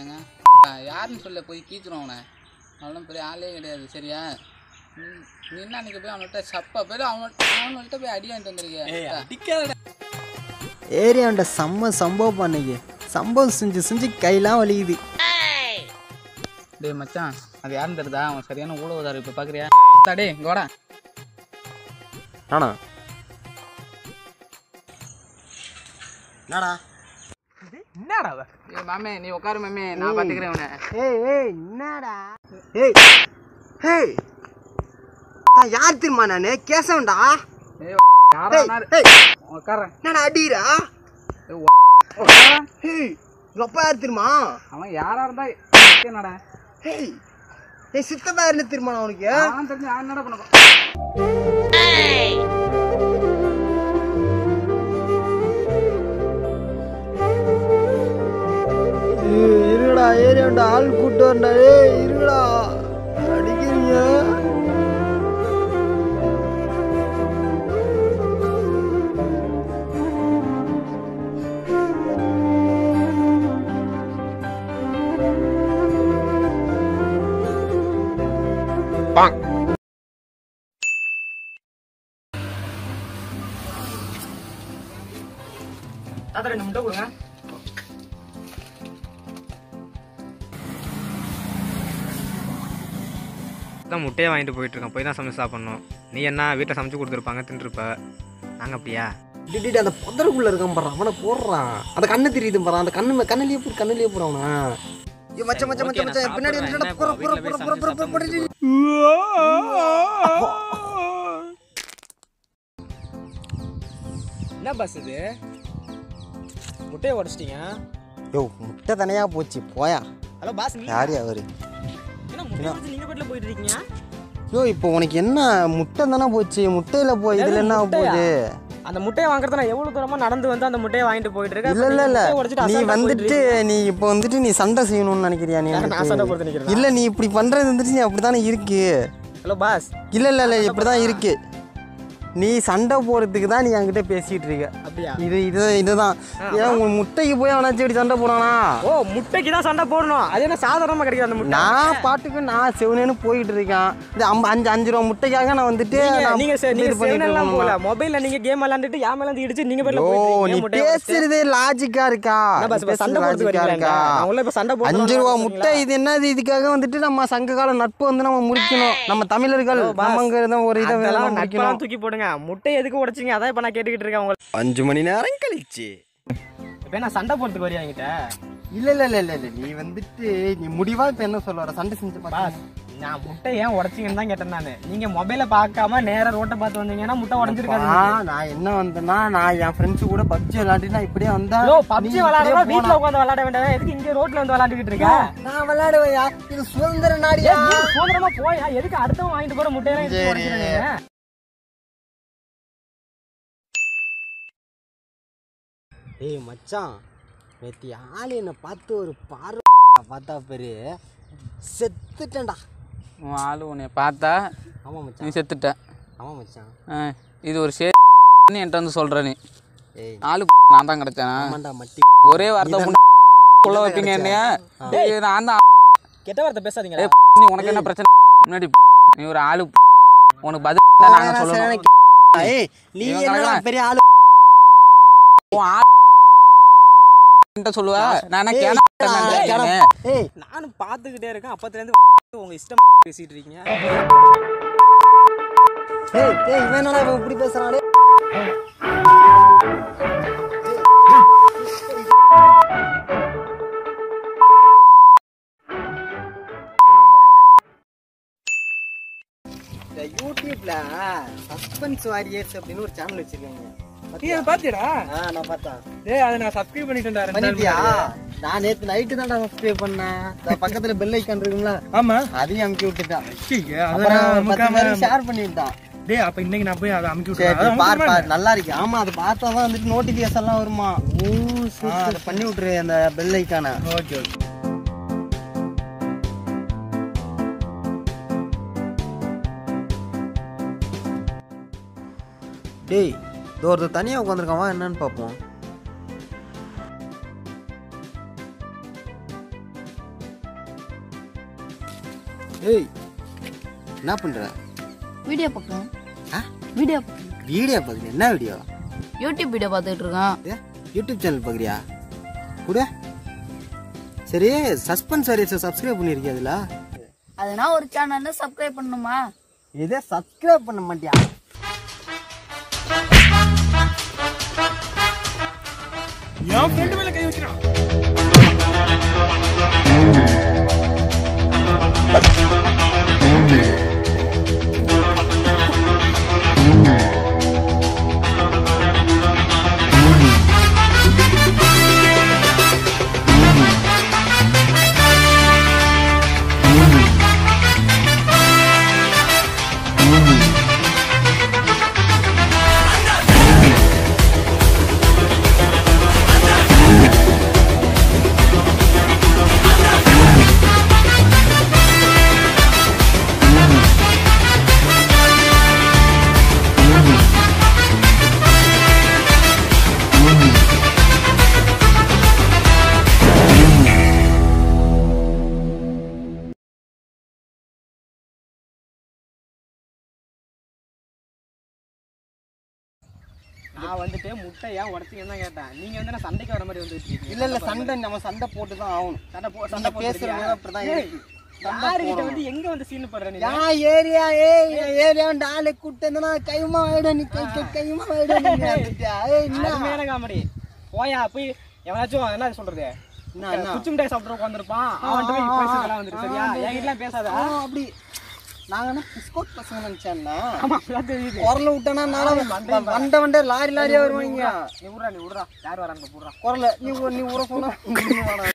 எங்க யாருன்னு சொல்ல போய் கீச்சுரும் அவனை அவனும் பெரிய ஆளே கிடையாது சரியா ம், நீ என்ன அன்னைக்கு போய் அவன்கிட்ட சப்பா போய் அவன் அவன்கிட்ட போய் அடி வாங்கிட்டு வந்திருக்கிய ஏரியாண்ட செம்ம சம்பவம் பண்ணீங்க சம்பவம் செஞ்சு செஞ்சு கையெல்லாம் வலிக்குது டேய் மச்சான் அது யாருன்னு தெரியுதா அவன் சரியான ஊழவதாரு இப்போ பார்க்குறியா டேய் இங்க வாடா ஆனா என்னடா ஏய் மாமே நீ உட்காரு மாமே நான் பார்த்துக்கிறேன் அவனை ஏய் ஏய் என்னடா ஏய் ஏய் நான் யார் தெரியுமா நானு கேசவன்டா ஏய் ஏய் யாரா ஏய் உட்காரேன் என்னடா அடிடா உட்காரேன் ஏய் உங்க அப்பா யார் தெரியுமா அவன் யாரா இருந்தா என்னடா ஏய் ஏய் சித்தப்பா யாருன்னு தெரியுமா அவனுக்கு அவன் தெரிஞ்சு அவன் என்னடா பண்ண போ- ஏய், இருடா ஏரியாண்ட ஆள் கூட்டு வரண்டா ஏய் இருடா அடிக்கிறீங்க தாத்தா ரெண்டு முட்டை கொடுங்க தான் முட்டையை வாங்கிட்டு போயிட்டு இருக்கேன் போய் தான் சமைச்சு சாப்பிட்ணும் நீ என்ன வீட்டில் சமைச்சு கொடுத்துருப்பாங்க தின்றுருப்ப நாங்கள் அப்படியா டிடி அந்த புதருக்குள்ள இருக்கான் பாரு அவனை போடுறான் அந்த கண்ணு தெரியுது பாரு அந்த கண்ணு கண்ணுலயே போடு கண்ணுலயே போடு அவனா ஐயோ மச்ச மச்ச மச்ச மச்ச பின்னாடி வந்துடா புற புற புற புற புற புற புற என்ன பஸ் இது முட்டையை உடச்சிட்டீங்க யோ முட்டை தனியா போச்சு போயா ஹலோ பாஸ் யாரு அவரு என்ன முட்டை உடச்சி நீங்கள் பாட்டில் போயிட்டு இருக்கீங்க யோ இப்போ உனக்கு என்ன முட்டை தானே போச்சு முட்டையில போய் இதுல என்ன முட்டையா? போகுது அந்த முட்டையை வாங்குறது நான் எவ்வளோ தூரமா நடந்து வந்து அந்த முட்டையை வாங்கிட்டு போயிட்டு இருக்கேன் இல்ல இல்ல இல்ல முட்டையை உடைச்சிட்டு நீ அசால்ட்டா போயிட்டு வந்துட்டு நீ இப்போ வந்துட்டு நீ சண்டை செய்யணும்னு நினைக்கிறியா நீ இருக்கீங்க. நான் சண்டை எனக்கு? போட்டு நிற்கிறேன் இல்ல நீ இப்படி பண்றது வந்துட்டு நீ அப்படித்தானே இருக்கு ஹலோ பாஸ் இல்ல இல்ல இல்ல இப்படிதான் இருக்கு நீ சண்டை போறதுக்கு தான் நீ என்கிட்ட பேசிட்டு இருக்க அப்படியா இது இது இதுதான் ஏன் உன் முட்டைக்கு போய் அவனாச்சும் இப்படி சண்டை போடானா ஓ முட்டைக்கு தான் சண்டை போடணும் அது என்ன சாதாரணமாக கிடைக்குது அந்த முட்டை நான் பாட்டுக்கு நான் செவனேன்னு போயிட்டு இருக்கேன் இந்த அம்ப- அஞ்சு அஞ்சு ரூபா முட்டைக்காக நான் வந்துட்டு நீங்க நான் நீங்க சே- நீங்க இது பண்ணிட்டு செவனெல்லாம் இருக்கணுமா? போல மொபைல்ல நீங்க கேம் விளையாண்டுட்டு யா மேல இருந்து இடிச்சு நீங்க பேர்ல ஓ போயிட்டு நீ இருக்கீங்க முட்டையை உடைச்சிட்டு. பேசுறதே லாஜிக்கா இருக்கா என்ன பாஸ், இப்ப பேசுறது சண்டை போடுறதுக்கு logic-ஆ வரீங்களா இருக்கா நான் உள்ள இப்ப சண்டை போடணும் அஞ்சு ரூபா சொல்றீங்களா? முட்டை இது என்னது இதுக்காக வந்துட்டு நம்ம சங்க கால நட்பு வந்து நம்ம முடிக்கணும் நம்ம தமிழர்கள் நம்மங்கிறத ஒரு இதை அதெல்லாம் நம்ம நட்பெல்லாம் முடிக்கணும் தூக்கி போடுங்க முட்டை எதுக்கு உடைச்சீங்க அதான் இப்ப நான் கேட்டுக்கிட்டு இருக்கேன் உங்களை அஞ்சு மணி நேரம் கழிச்சு இப்ப நான் சண்டை போடுறதுக்கு வரியா என்கிட்ட இல்ல இல்ல இல்ல இல்ல இல்ல நீ வந்துட்டு நீ முடிவா இப்ப என்ன சொல்ல வர சண்டை செஞ்சு பாஸ் பாத்து நான் முட்டை ஏன் உடைச்சிங்கன்னு தான் கேட்டேன் நானு நீங்க மொபைல பார்க்காம நேரா ரோட்டை பார்த்து வந்தீங்கன்னா முட்டை உடைஞ்சிருக்காது நான் என்ன வந்தேன்னா நான் என் ஃப்ரெண்ட்ஸ் கூட பப்ஜி விளையாடி நான் இப்படியே வந்தா ப்ரோ நீ பப்ஜி இப்படியே விளையாடுறா போனா. வீட்ல உட்காந்து விளையாட வேண்டாம் எதுக்கு இங்க ரோட்ல வந்து விளையாண்டுக்கிட்டு இருக்க நான் விளையாடுவேயா இது சுதந்திர நாடியா ஏய், நீ சுதந்திரமா போயா எதுக்கு அடுத்தவன் வாங்கிட்டு போற முட்டையெல்லாம் எடுத்து சரி. உடைக்கிறீங்க ஏய் மச்சான் நேத்தி ஆள் என்னை பார்த்து ஒரு பார்வை பார்த்தா பேரு செத்துட்டேன்டா உன் ஆளு உன்னை பார்த்தா ஆமா நீ மச்சான் செத்துட்ட ஆமா மச்சான் ஆ, இது ஒரு சே என்கிட்ட வந்து சொல்ற நீ ஏய் ஆளு நான் தான் கிடைச்சேனா ஆமாண்டா மட்டி ஒரே வார்த்தை நீதான் முன்ன உள்ள வைப்பீங்க என்னையா ஏய், நான் தான் கெட்ட வார்த்தை பேசாதீங்க ஏய், நீ உனக்கு என்ன பிரச்சனை முன்னாடி நீ ஒரு ஆளு உனக்கு பதில் தான் நாங்க சொல்லணும் ஏய் நீ இவன் என்ன கிடக்குறான். பெரிய ஆளு உன் ஆளு என்கிட்ட சொல்லுவ நான் என்ன ஏய், கேன ஏய், நினைக்கிறேன். ஏய் நானும் பார்த்துக்கிட்டே இருக்கேன் அப்பத்துலேருந்து உங்க இஷ்டம் பேசிட்டு இருக்கீங்க ஏய் ஏய் இவன் என்னடா இவன் இப்படி பேசுறான் டேய்? இந்த யூடியூப்ல சஸ்பென்ஸ் வாரியர்ஸ் அப்படின்னு ஒரு சேனல் வச்சிருக்காங்க நீ அதை பாத்தியடா ஆ நான் பார்த்தேன் டேய் அதை நான் சப்ஸ்கிரைப் பண்ணிட்டேன்டா ரெண்டு நாள் பண்ணிட்டியா முன்னாடி. நான் நேத்து நைட்டு தான் சப்ஸ்கிரைப் பண்ணேன் இந்த பக்கத்துல பெல் ஐக்கான் இருக்குங்களா ஆமா அதையும் அமுக்கி விட்டுட்டான் ஐயே, அதை அப்புறம் நான் பத்து அமுக்காம- பேருக்கு ஷேர் பண்ணி விட்டான் டேய் அப்ப இன்னைக்கு நான் போய் அதை அமுக்கி சரி விட்டுறேன் பார் பார் நல்லா இருக்கு ஆமா அது பார்த்தா தான் வந்துட்டு நோட்டிபிகேஷன் எல்லாம் வருமா ஆ, அதை பண்ணி விட்டுரு அந்த பெல் ஐக்கான ஓகே ஓகே டேய் இதோ ஒருத்தர் தனியா உட்காந்துருக்கான் என்னன்னு பார்ப்போம் ஏய் என்ன பண்ற வீடியோ பார்க்கலாம் ஆ? வீடியோ வீடியோ பார்க்குறியா என்ன வீடியோ யூடியூப் வீடியோ பார்த்துட்டு இருக்கேன் ஏ, யூடியூப் சேனல் பார்க்குறியா கூட சரி சஸ்பென்ஸ் வாரியர்ஸை சப்ஸ்கிரைப் பண்ணியிருக்கியா அதில் அதுனா ஒரு சேனல்ல சப்ஸ்கிரைப் பண்ணணுமா இதை சப்ஸ்கிரைப் பண்ண மாட்டியா என் ஃப்ரெண்டு மேல கை வச்சிடான் நான் வந்துட்டு முட்டை ஏன் உடச்சிங்கன்னு தான் கேட்டேன் நீங்க வந்து நான் சண்டைக்கு வர மாதிரி வந்து இல்ல இல்ல சண்டை நம்ம சண்டை போட்டு தான் ஆகணும் சண்டை போ சண்டை சண்டை பேசுறது பேசுறது அப்படிதான் இருக்கு சண்டை யாருகிட்ட போடணும். வந்து எங்க வந்து சீன் பண்ற நீ யா ஏரியா ஏய் ஏரியா ஆளை கூட்டு வந்தனா கைமா ஆயிடும் நீ கை கை கைமா ஆயிடும் நீ வந்துட்டியா? ஏய் என்ன அருமையான காமெடி போயா போய் எவனாச்சும் என்ன சொல்றது என்ன, என்ன? குச்சி மிட்டாய் சாப்பிட்டு உட்காந்துருப்பான் அவன்கிட்ட போய் பேசுறதெல்லாம் வந்துரு சரியா என்கிட்டலாம் பேசாத ஆ, அப்படி நாங்க என்ன பிஸ்கோட் பசங்க நினைச்சேன்னா ஆமா அப்படிதான் தெரியுது குரல விட்டனா நானும் வண்ட வண்ட லாரி லாரியா வருவாங்க நீ விட்றா நீ விட்றா யார் வராங்க விட்றா குரல நீ உ- நீ உர சொன்னா